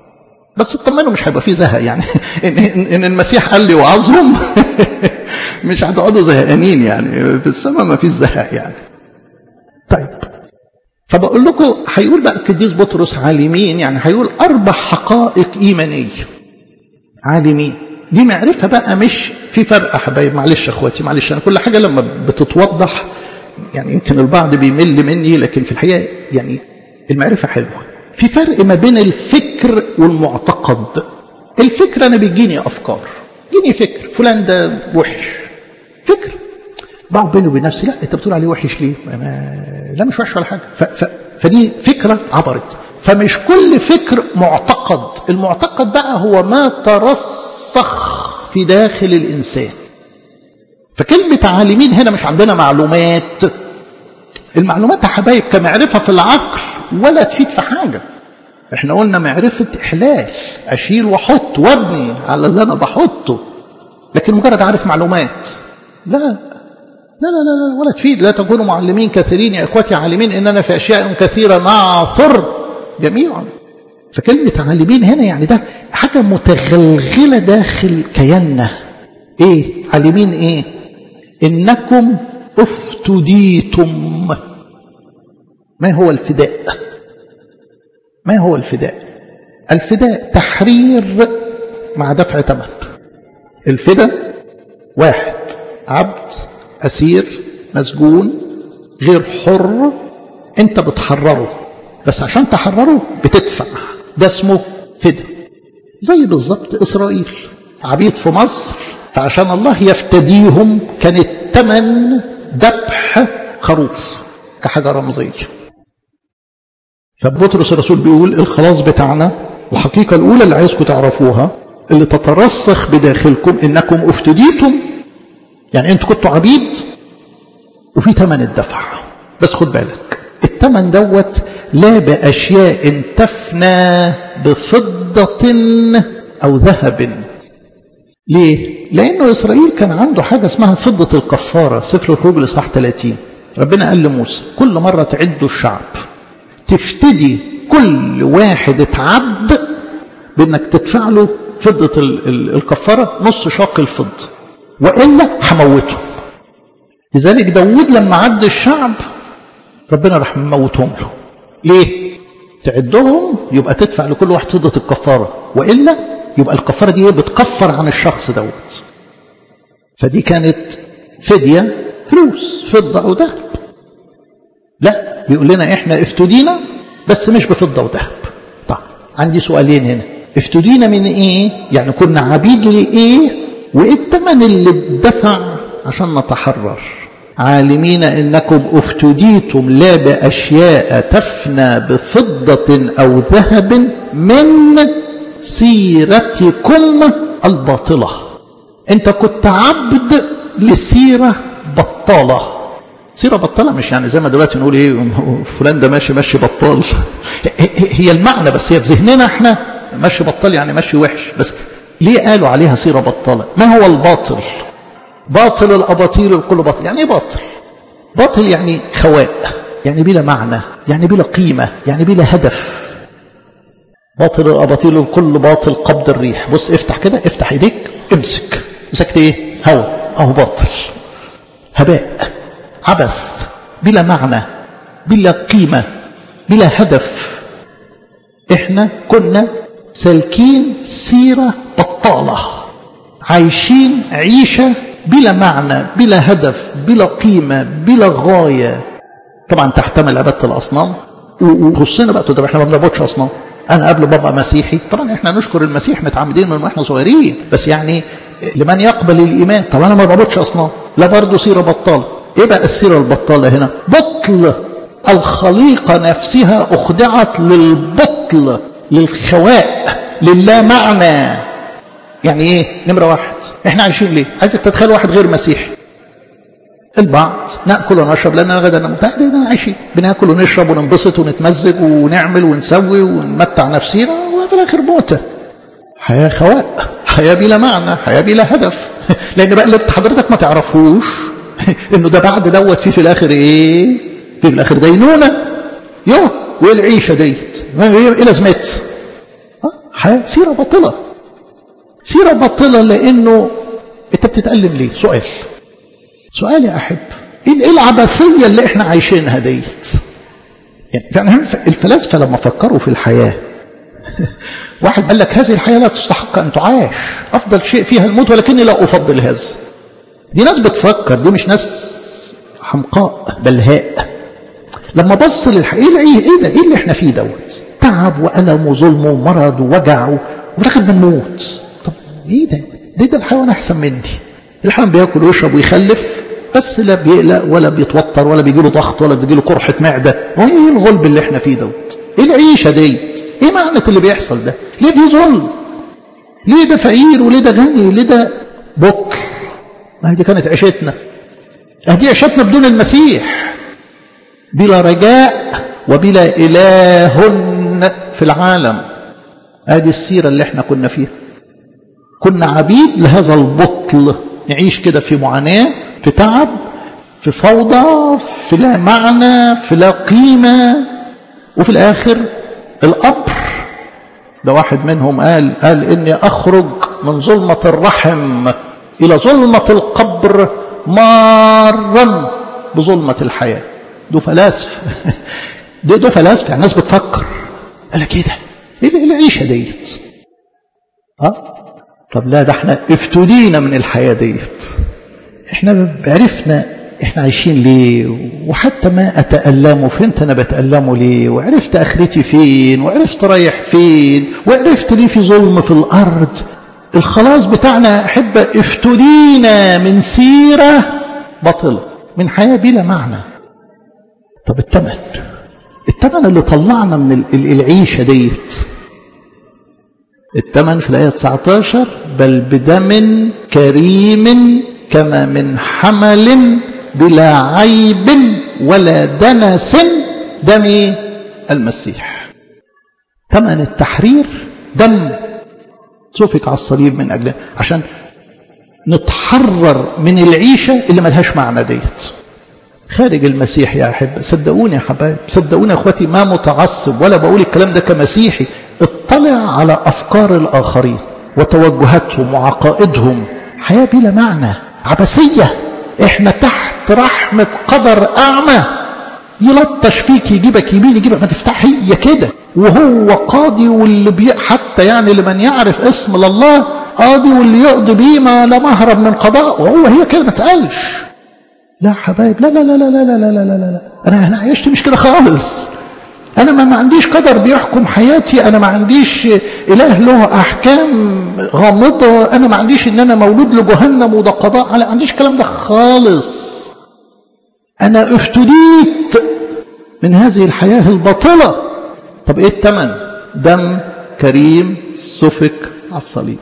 بس اطمنوا مش هيبقى فيه زهق يعني ان, إن المسيح قال لي وعظهم مش هتقعدوا زهقانين يعني في السماء ما فيش زهق يعني طيب فبقول لكم هيقول بقى القديس بطرس عالمين يعني هيقول اربع حقائق ايمانيه عالمين دي معرفه بقى مش في فرق يا حبايب معلش يا اخواتي معلش انا كل حاجه لما بتتوضح يعني يمكن البعض بيمل مني لكن في الحقيقه يعني المعرفه حلوه في فرق ما بين الفكر والمعتقد الفكر انا بيجيني افكار يجيني فكر فلان ده وحش فكر بقعد بيني وبين نفسي لا انت بتقول عليه وحش ليه ما لا مش وحش ولا حاجه ف ف فدي فكره عبرت فمش كل فكر معتقد المعتقد بقى هو ما ترسخ في داخل الانسان فكلمه عالمين هنا مش عندنا معلومات المعلومات يا حبايب كمعرفه في العقل ولا تفيد في حاجه احنا قلنا معرفه احلال اشيل واحط وابني على اللي انا بحطه لكن مجرد عارف معلومات لا لا لا لا ولا تفيد لا تكونوا معلمين كثيرين يا اخوتي عالمين اننا في اشياء كثيره نعثر جميعا فكلمه عالمين هنا يعني ده حاجه متغلغله داخل كياننا ايه عالمين ايه انكم افتديتم ما هو الفداء ما هو الفداء الفداء تحرير مع دفع ثمن الفداء واحد عبد أسير مسجون غير حر أنت بتحرره بس عشان تحرره بتدفع ده اسمه فداء زي بالظبط إسرائيل عبيد في مصر فعشان الله يفتديهم كان الثمن ذبح خروف كحاجة رمزية فبطرس الرسول بيقول الخلاص بتاعنا الحقيقة الأولى اللي عايزكم تعرفوها اللي تترسخ بداخلكم إنكم افتديتم يعني أنتوا كنتوا عبيد وفي ثمن الدفع بس خد بالك الثمن دوت لا بأشياء تفنى بفضة أو ذهب ليه؟ لأنه إسرائيل كان عنده حاجة اسمها فضة الكفارة سفر الخروج لصح 30 ربنا قال لموسى كل مرة تعدوا الشعب تفتدي كل واحد اتعد بانك تدفع له فضة الكفارة نص شاق الفضة وإلا هموتهم لذلك داود لما عد الشعب ربنا راح مموتهم له ليه تعدهم يبقى تدفع لكل واحد فضة الكفارة وإلا يبقى الكفارة دي بتكفر عن الشخص دوت فدي كانت فدية فلوس فضة أو ذهب لا بيقول لنا احنا افتدينا بس مش بفضة وذهب طيب عندي سؤالين هنا افتدينا من ايه يعني كنا عبيد لايه وايه الثمن اللي اتدفع عشان نتحرر عالمين انكم افتديتم لا باشياء تفنى بفضة او ذهب من سيرتكم الباطلة انت كنت عبد لسيرة بطالة سيرة بطالة مش يعني زي ما دلوقتي نقول ايه فلان ده ماشي ماشي بطال هي المعنى بس هي في ذهننا احنا ماشي بطال يعني ماشي وحش بس ليه قالوا عليها سيرة بطالة ما هو الباطل باطل الأباطيل الكل باطل يعني ايه باطل باطل يعني خواء يعني بلا معنى يعني بلا قيمة يعني بلا هدف باطل الأباطيل الكل باطل قبض الريح بص افتح كده افتح ايديك امسك مسكت ايه هوا اهو باطل هباء عبث بلا معنى بلا قيمة بلا هدف احنا كنا سالكين سيرة بطالة عايشين عيشة بلا معنى بلا هدف بلا قيمة بلا غاية طبعا تحتمل عبادة الأصنام وخصنا بقى طب احنا ما بنعبدش أصنام أنا قبل بابا مسيحي طبعا احنا نشكر المسيح متعمدين من واحنا صغيرين بس يعني لمن يقبل الإيمان طب أنا ما بعبدش أصنام لا برضه سيرة بطالة ايه بقى السيرة البطالة هنا بطل الخليقة نفسها أخضعت للبطل للخواء للا معنى يعني ايه نمرة واحد احنا عايشين ليه عايزك تتخيل واحد غير مسيحي البعض ناكل ونشرب لان غدا نموت ده عايشين بناكل ونشرب وننبسط ونتمزج ونعمل ونسوي ونمتع نفسينا وفي الاخر موته حياه خواء حياه بلا معنى حياه بلا هدف لان بقى اللي حضرتك ما تعرفوش انه ده بعد دوت في في الاخر ايه في الاخر دينونه يوه وايه العيشه ديت ايه لازمتها حياة سيرة باطلة سيرة باطلة لأنه أنت بتتألم ليه سؤال سؤال يا أحب إيه العبثية اللي إحنا عايشينها ديت يعني الفلاسفة لما فكروا في الحياة واحد قال لك هذه الحياة لا تستحق أن تعاش أفضل شيء فيها الموت ولكني لا أفضل هذا دي ناس بتفكر دي مش ناس حمقاء بلهاء لما بص للحقيقة ايه ايه ده ايه اللي احنا فيه دوت تعب وألم وظلم ومرض ووجع وفي الآخر بنموت طب ايه ده ده ده الحيوان أحسن مني الحيوان بياكل ويشرب ويخلف بس لا بيقلق ولا بيتوتر ولا بيجيله ضغط ولا بيجيله قرحة معدة وايه الغلب اللي احنا فيه دوت ايه العيشة دي ايه معنى اللي بيحصل ده ليه في ظلم ليه ده فقير وليه ده غني ليه ده بطل ما هي دي كانت عيشتنا دي عيشتنا بدون المسيح بلا رجاء وبلا إله في العالم هذه السيرة اللي احنا كنا فيها كنا عبيد لهذا البطل نعيش كده في معاناة في تعب في فوضى في لا معنى في لا قيمة وفي الآخر القبر ده واحد منهم قال قال إني أخرج من ظلمة الرحم إلى ظلمة القبر مارا بظلمة الحياة دو فلاسفة دي دو فلاسفة يعني الناس بتفكر قال لك ايه ده ايه العيشة ديت اه طب لا ده احنا افتدينا من الحياة ديت احنا عرفنا احنا عايشين ليه وحتى ما اتألمه فهمت انا بتألمه ليه وعرفت اخرتي فين وعرفت رايح فين وعرفت ليه في ظلم في الارض الخلاص بتاعنا احبة افتدينا من سيرة باطلة من حياة بلا معنى طب التمن التمن اللي طلعنا من العيشة ديت التمن في الآية 19 بل بدم كريم كما من حمل بلا عيب ولا دنس دم المسيح تمن التحرير دم سفك على الصليب من أجله عشان نتحرر من العيشة اللي ملهاش معنى ديت خارج المسيح يا أحبة صدقوني يا حبايب صدقوني يا أخواتي ما متعصب ولا بقول الكلام ده كمسيحي اطلع على أفكار الآخرين وتوجهاتهم وعقائدهم حياة بلا معنى عبثية احنا تحت رحمة قدر أعمى يلطش فيك يجيبك يمين يجيبك ما تفتح هي كده وهو قاضي واللي بي حتى يعني لمن يعرف اسم الله قاضي واللي يقضي بيه ما لا مهرب من قضاء وهو هي كده ما تسألش لا حبايب لا لا لا لا لا لا لا لا لا لا أنا أنا عشت مش كده خالص أنا ما, ما عنديش قدر بيحكم حياتي أنا ما عنديش إله له أحكام غامضة أنا ما عنديش إن أنا مولود لجهنم وده قضاء على ما عنديش الكلام ده خالص أنا افتديت من هذه الحياة الباطلة طب إيه الثمن دم كريم سفك على الصليب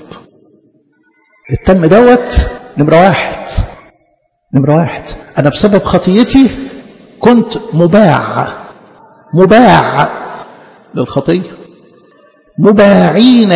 التم دوت نمرة واحد نمرة واحد أنا بسبب خطيتي كنت مباع مباع للخطية مباعين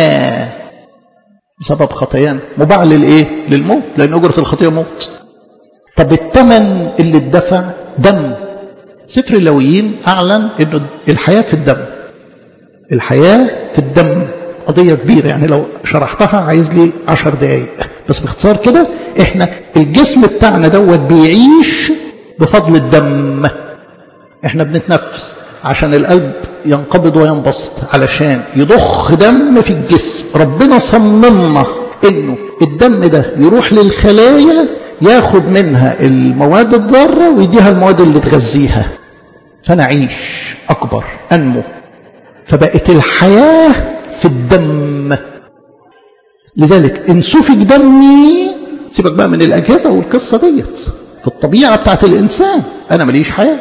بسبب خطيان مباع للإيه للموت لأن أجرة الخطية موت طب الثمن اللي اتدفع دم سفر اللويين أعلن أنه الحياة في الدم الحياة في الدم قضية كبيرة يعني لو شرحتها عايز لي عشر دقايق بس باختصار كده احنا الجسم بتاعنا دوت بيعيش بفضل الدم احنا بنتنفس عشان القلب ينقبض وينبسط علشان يضخ دم في الجسم ربنا صممنا انه الدم ده يروح للخلايا ياخد منها المواد الضارة ويديها المواد اللي تغذيها فانا اعيش اكبر انمو فبقت الحياة في الدم لذلك ان سفك دمي سيبك بقى من الاجهزة والقصة ديت في الطبيعة بتاعت الانسان انا ماليش حياة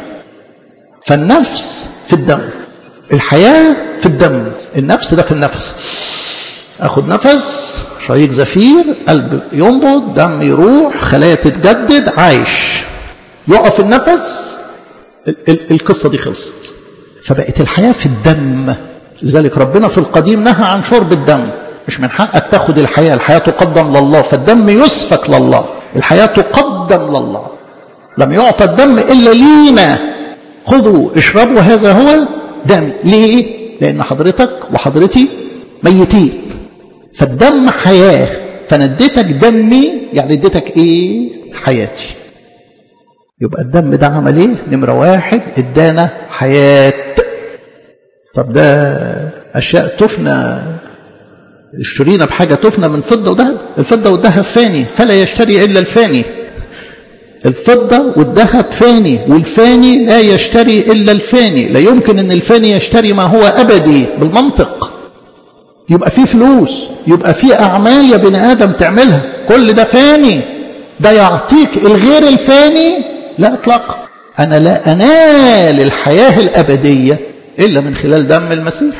فالنفس في الدم الحياة في الدم النفس ده في النفس اخد نفس شهيق زفير قلب ينبض دم يروح خلايا تتجدد عايش يقف النفس ال ال القصة دي خلصت فبقت الحياة في الدم لذلك ربنا في القديم نهى عن شرب الدم مش من حقك تاخد الحياة الحياة تقدم لله فالدم يسفك لله الحياة تقدم لله لم يعطى الدم إلا لينا خذوا اشربوا هذا هو دم ليه لأن حضرتك وحضرتي ميتين فالدم حياة فأنا اديتك دمي يعني اديتك إيه حياتي يبقى الدم ده عمل إيه نمرة واحد ادانا حياة طب ده أشياء تفنى اشترينا بحاجة تفنى من فضة وذهب الفضة والذهب فاني فلا يشتري إلا الفاني الفضة والذهب فاني والفاني لا يشتري إلا الفاني لا يمكن أن الفاني يشتري ما هو أبدي بالمنطق يبقى في فلوس يبقى في أعمال يا بني آدم تعملها كل ده فاني ده يعطيك الغير الفاني لا اطلاقا أنا لا أنال الحياة الأبدية إلا من خلال دم المسيح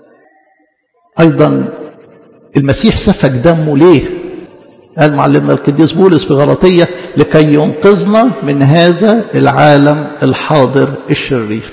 أيضا المسيح سفك دمه ليه قال معلمنا القديس بولس في غلطية لكي ينقذنا من هذا العالم الحاضر الشرير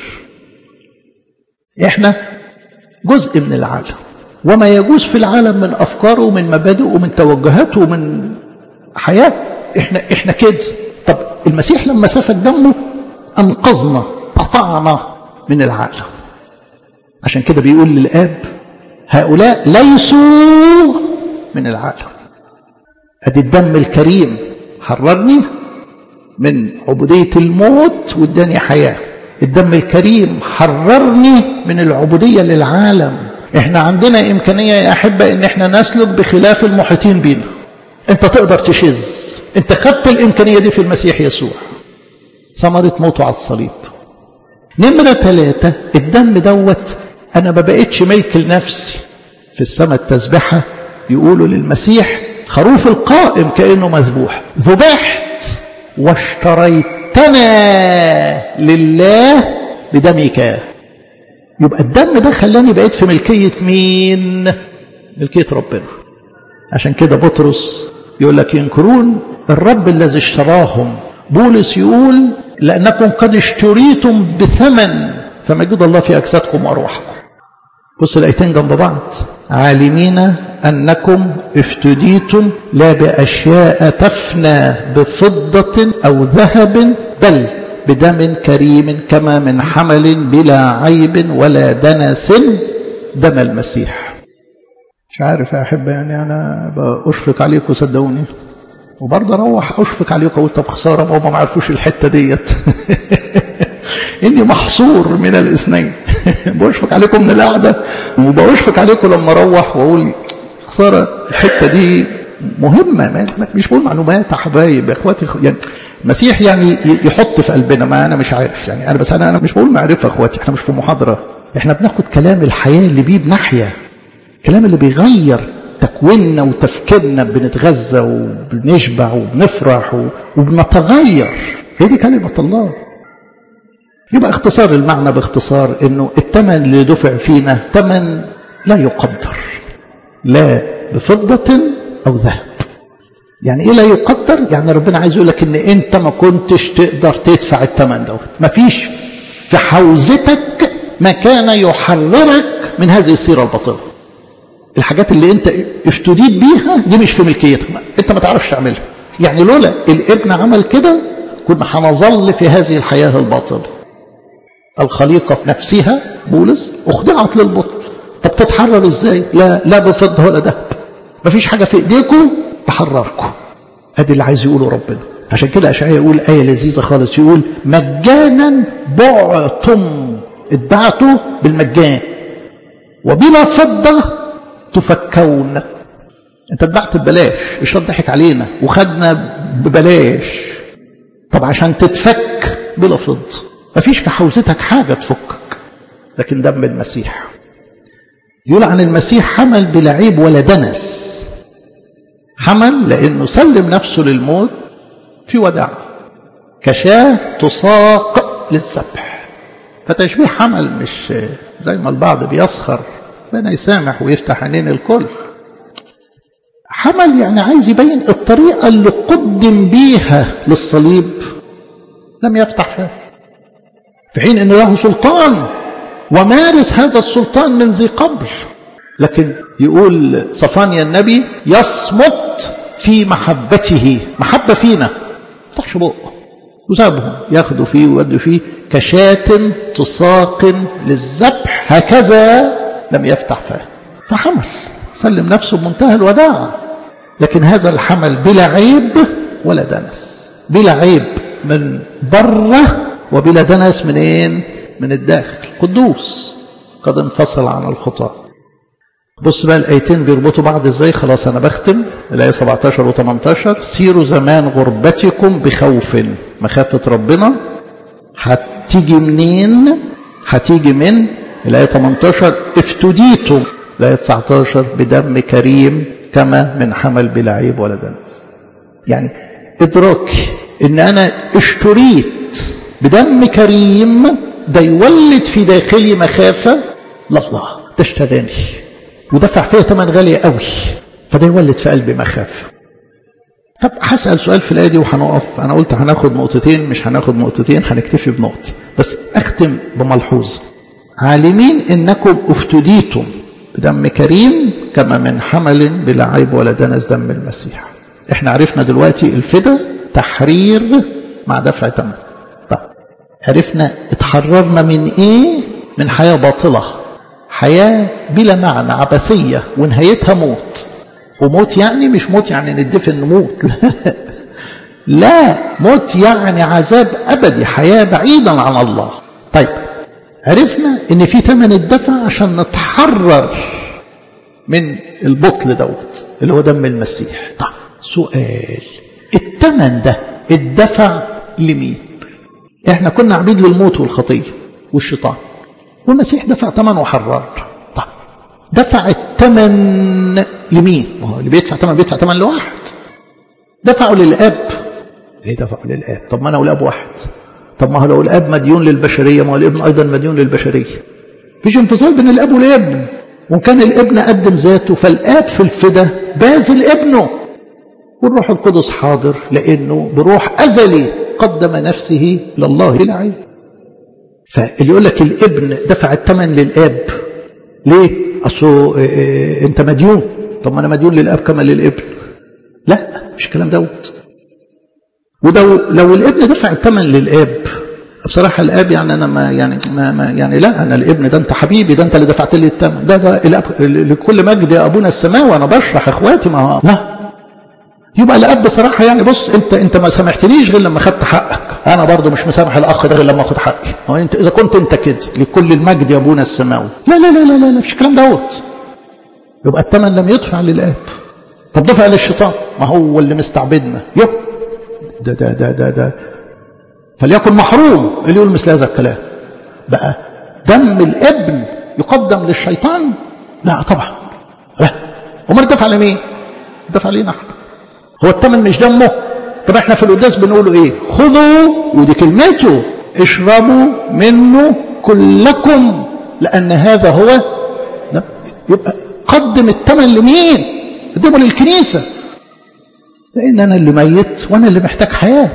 احنا جزء من العالم وما يجوز في العالم من أفكاره ومن مبادئه ومن توجهاته ومن حياة احنا, احنا كده طب المسيح لما سفك دمه أنقذنا قطعنا من العالم عشان كده بيقول للآب هؤلاء ليسوا من العالم ادي الدم الكريم حررني من عبودية الموت واداني حياة الدم الكريم حررني من العبودية للعالم احنا عندنا امكانية يا احبة ان احنا نسلك بخلاف المحيطين بينا انت تقدر تشذ انت خدت الامكانية دي في المسيح يسوع ثمرة موته على الصليب نمرة ثلاثة الدم دوت أنا ما بقتش ملك لنفسي في السماء التسبحة يقولوا للمسيح خروف القائم كأنه مذبوح ذبحت واشتريتنا لله بدمك يبقى الدم ده خلاني بقيت في ملكية مين ملكية ربنا عشان كده بطرس يقول لك ينكرون الرب الذي اشتراهم بولس يقول لأنكم قد اشتريتم بثمن فمجد الله في أجسادكم وأرواحكم بص الآيتين جنب بعض عالمين أنكم افتديتم لا بأشياء تفنى بفضة أو ذهب بل بدم كريم كما من حمل بلا عيب ولا دنس دم المسيح مش عارف يا أحبة يعني أنا بأشفق عليكم صدقوني وبرضه أروح أشفق عليكم أقول طب خسارة ما هم ما عرفوش الحتة ديت إني محصور من الاثنين بشفق عليكم من القعدة وبشفق عليكم لما أروح وأقول خسارة الحتة دي مهمة مش بقول معلومات يا حبايب يا اخواتي يعني المسيح يعني يحط في قلبنا ما انا مش عارف يعني انا بس انا انا مش بقول معرفه اخواتي احنا مش في محاضره احنا بناخد كلام الحياه اللي بيه بنحيا الكلام اللي بيغير تكويننا وتفكيرنا بنتغذى وبنشبع وبنفرح وبنتغير هي دي كلمه الله يبقى اختصار المعنى باختصار انه الثمن اللي دفع فينا ثمن لا يقدر لا بفضة او ذهب يعني ايه لا يقدر يعني ربنا عايز يقول لك ان انت ما كنتش تقدر تدفع الثمن دوت ما فيش في حوزتك ما كان يحررك من هذه السيرة الباطلة الحاجات اللي انت اشتديت بيها دي مش في ملكيتك انت ما تعرفش تعملها يعني لولا الابن عمل كده كنا هنظل في هذه الحياة الباطلة الخليقة نفسها بولس اخضعت للبطل طب تتحرر ازاي لا لا بفضة ولا ذهب مفيش حاجة في ايديكم تحرركم ادي اللي عايز يقوله ربنا عشان كده اشعياء يقول آية لذيذة خالص يقول مجانا بعتم اتبعتوا بالمجان وبلا فضة تفكون انت اتبعت ببلاش الشيطان ضحك علينا وخدنا ببلاش طب عشان تتفك بلا فضة مفيش في حوزتك حاجة تفكك لكن دم المسيح يقول عن المسيح حمل بلا عيب ولا دنس حمل لأنه سلم نفسه للموت في وداع كشاة تساق للذبح فتشبيه حمل مش زي ما البعض بيسخر ربنا يسامح ويفتح عينين الكل حمل يعني عايز يبين الطريقة اللي قدم بيها للصليب لم يفتح فيها في حين أنه له سلطان ومارس هذا السلطان من ذي قبل لكن يقول صفانيا النبي يصمت في محبته محبة فينا فتحش بقه وسابهم ياخدوا فيه ويودوا فيه كشاة تساق للذبح هكذا لم يفتح فاه فحمل سلم نفسه بمنتهى الوداع لكن هذا الحمل بلا عيب ولا دنس بلا عيب من بره وبلا دنس منين من الداخل قدوس قد انفصل عن الخطأ بص بقى الايتين بيربطوا بعض ازاي خلاص انا بختم الايه 17 و18 سيروا زمان غربتكم بخوف مخافه ربنا هتيجي منين هتيجي من الايه 18 افتديتم الايه 19 بدم كريم كما من حمل بلا عيب ولا دنس يعني ادراك ان انا اشتريت بدم كريم ده يولد في داخلي مخافه لله ده اشتراني ودفع فيها ثمن غالي قوي فده يولد في قلبي مخافه طب هسأل سؤال في الآية دي وهنقف أنا قلت هناخد نقطتين مش هناخد نقطتين هنكتفي بنقطة بس أختم بملحوظة عالمين إنكم افتديتم بدم كريم كما من حمل بلا عيب ولا دنس دم المسيح احنا عرفنا دلوقتي الفدا تحرير مع دفع ثمن طب عرفنا اتحررنا من ايه من حياة باطلة حياة بلا معنى عبثية ونهايتها موت وموت يعني مش موت يعني ندفن نموت لا موت يعني عذاب أبدي حياة بعيدا عن الله طيب عرفنا ان في ثمن الدفع عشان نتحرر من البطل دوت اللي هو دم المسيح طيب سؤال الثمن ده الدفع لمين احنا كنا عبيد للموت والخطيه والشيطان والمسيح دفع ثمن وحرر طيب دفع الثمن لمين ما هو اللي بيدفع ثمن بيدفع ثمن لواحد دفعه للاب ليه دفعه للاب طب ما انا والاب واحد طب ما هو لو الاب مديون للبشريه ما هو الابن ايضا مديون للبشريه مفيش انفصال بين الاب والابن وان كان الابن قدم ذاته فالاب في الفدا باذل ابنه والروح القدس حاضر لانه بروح ازلي قدم نفسه لله بلا عيب فاللي يقول لك الابن دفع الثمن للاب ليه اصله إيه انت مديون طب ما انا مديون للاب كما للابن لا مش الكلام دوت وده لو الابن دفع الثمن للاب بصراحة الاب يعني انا ما يعني ما, ما يعني لا انا الابن ده انت حبيبي ده انت اللي دفعت لي الثمن ده ده الاب لكل مجد يا ابونا السماوي انا بشرح اخواتي ما هو لا يبقى الاب بصراحه يعني بص انت انت ما سامحتنيش غير لما خدت حقك انا برضو مش مسامح الاخ ده غير لما اخد حقي هو انت اذا كنت انت كده لكل المجد يا ابونا السماوي لا لا لا لا لا, لا مفيش الكلام دوت يبقى الثمن لم يدفع للاب طب دفع للشيطان ما هو اللي مستعبدنا يب ده ده ده ده, ده. فليكن محروم اللي يقول مثل هذا الكلام بقى دم الابن يقدم للشيطان لا طبعا لا امال دفع لمين دفع لينا احنا هو الثمن مش دمه طب احنا في القداس بنقوله ايه خذوا ودي كلمته اشربوا منه كلكم لان هذا هو ده يبقى قدم الثمن لمين قدمه للكنيسه لان انا اللي ميت وانا اللي محتاج حياه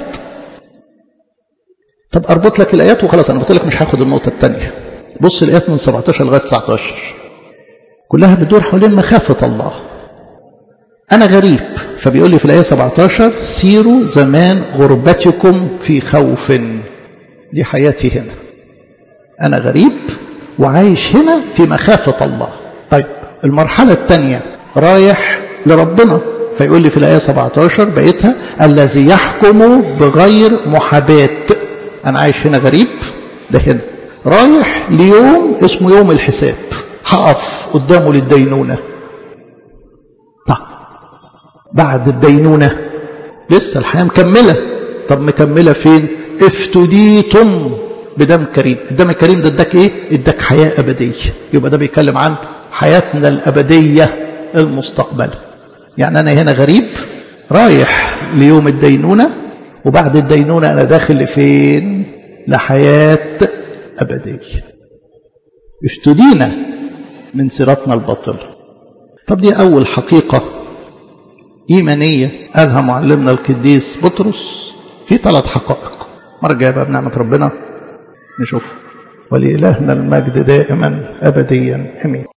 طب اربط لك الايات وخلاص انا قلت لك مش هاخد النقطه الثانيه بص الايات من 17 لغايه 19 كلها بتدور حوالين مخافه الله أنا غريب فبيقول لي في الآية 17 سيروا زمان غربتكم في خوف دي حياتي هنا أنا غريب وعايش هنا في مخافة الله طيب المرحلة الثانية رايح لربنا فيقول لي في الآية 17 بقيتها الذي يحكم بغير محاباة أنا عايش هنا غريب ده هنا رايح ليوم اسمه يوم الحساب هقف قدامه للدينونه بعد الدينونة لسه الحياة مكملة طب مكملة فين افتديتم بدم كريم الدم الكريم ده اداك ايه اداك حياة أبدية يبقى ده بيتكلم عن حياتنا الأبدية المستقبل يعني أنا هنا غريب رايح ليوم الدينونة وبعد الدينونة أنا داخل لفين لحياة أبدية افتدينا من سيرتنا الباطلة طب دي أول حقيقة إيمانية قالها معلمنا القديس بطرس في ثلاث حقائق مرة جاية بقى بنعمة ربنا نشوف ولإلهنا المجد دائما أبديا أمين